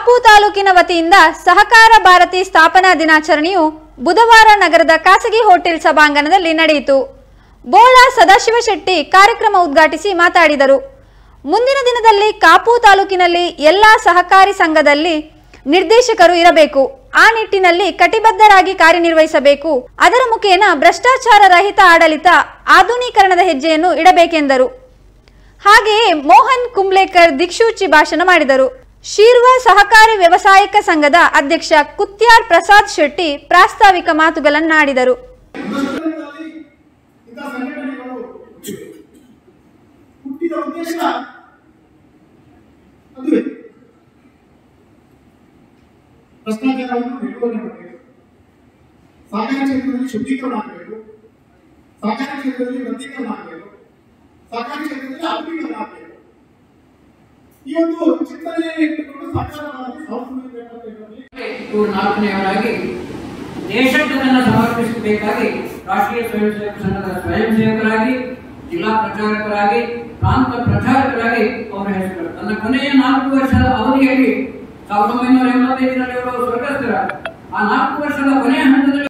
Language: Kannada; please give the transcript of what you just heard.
ಕಾಪು ತಾಲೂಕಿನ ವತಿಯಿಂದ ಸಹಕಾರ ಭಾರತಿ ಸ್ಥಾಪನಾ ದಿನಾಚರಣೆಯು ಬುಧವಾರ ನಗರದ ಖಾಸಗಿ ಹೋಟೆಲ್ ಸಭಾಂಗಣದಲ್ಲಿ ನಡೆಯಿತು ಬೋಳ ಸದಾಶಿವ ಶೆಟ್ಟಿ ಕಾರ್ಯಕ್ರಮ ಉದ್ಘಾಟಿಸಿ ಮಾತಾಡಿದರು ಮುಂದಿನ ದಿನದಲ್ಲಿ ಕಾಪು ತಾಲೂಕಿನಲ್ಲಿ ಎಲ್ಲಾ ಸಹಕಾರಿ ಸಂಘದಲ್ಲಿ ನಿರ್ದೇಶಕರು ಇರಬೇಕು ಆ ನಿಟ್ಟಿನಲ್ಲಿ ಕಟಿಬದ್ಧರಾಗಿ ಕಾರ್ಯನಿರ್ವಹಿಸಬೇಕು ಅದರ ಮುಖೇನ ಭ್ರಷ್ಟಾಚಾರ ರಹಿತ ಆಡಳಿತ ಆಧುನೀಕರಣದ ಹೆಜ್ಜೆಯನ್ನು ಇಡಬೇಕೆಂದರು ಹಾಗೆಯೇ ಮೋಹನ್ ಕುಂಬ್ಲೇಕರ್ ದಿಕ್ಸೂಚಿ ಭಾಷಣ ಮಾಡಿದರು ಶೀರ್ವ ಸಹಕಾರಿ ವ್ಯವಸಾಯಕ ಸಂಘದ ಅಧ್ಯಕ್ಷ ಕುತ್ಯಾರ್ ಪ್ರಸಾದ್ ಶೆಟ್ಟಿ ಪ್ರಾಸ್ತಾವಿಕ ಮಾತುಗಳನ್ನಾಡಿದರು ಸಂದರ್ಭದಲ್ಲಿ ಇಂಥ ಸಂಘಟನೆಗಳು ಹುಟ್ಟಿದ ಉದ್ದೇಶ ಅದುವೇ ಭ್ರಷ್ಟಾಚಾರವನ್ನು ನಿರ್ಮೂಲನೆ ಮಾಡಬೇಕು ಸಹಕಾರ ಕ್ಷೇತ್ರದಲ್ಲಿ ಶುದ್ಧೀಕರಣ ಆಗಬೇಕು ಸಹಕಾರ ಕ್ಷೇತ್ರದಲ್ಲಿ ವೃತ್ತೀಕರಣ ಆಗಬೇಕು ಸಹಕಾರ ಕ್ಷೇತ್ರದಲ್ಲಿ ಆಧುನೀಕರಣ ಆಗಬೇಕು ಈ ಒಂದು ಚಿಂತನೆಯನ್ನು ಇಟ್ಟುಕೊಂಡು ಸಹಕಾರವಾಗಿ ಸಾವಿರದ ಒಂಬೈನೂರ ಎಪ್ಪತ್ತೈದರಲ್ಲಿ ಇವರು ನಾಲ್ಕನೆಯವರಾಗಿ ದೇಶಕ್ಕೆ ತನ್ನ ಸಮರ್ಪಿಸಬೇಕಾಗಿ ರಾಷ್ಟ್ರೀಯ ಸ್ವಯಂ ಸೇವಕ ಸಂಘದ ಸ್ವಯಂ ಸೇವಕರಾಗಿ ಜಿಲ್ಲಾ ಪ್ರಚಾರಕರಾಗಿ ಪ್ರಾಂತ ಪ್ರಚಾರಕರಾಗಿ ಅವರ ಹೆಸರು ತನ್ನ ಕೊನೆಯ ನಾಲ್ಕು ವರ್ಷದ ಅವಧಿಯಲ್ಲಿ ಸಾವಿರದ ಒಂಬೈನೂರ ಎಂಬತ್ತೈದರಲ್ಲಿ ಅವರು ಸ್ವರ್ಗಸ್ಥರ ಆ ನಾಲ್ಕು ವರ್ಷದ ಕೊನೆಯ ಹಂತದಲ್ಲಿ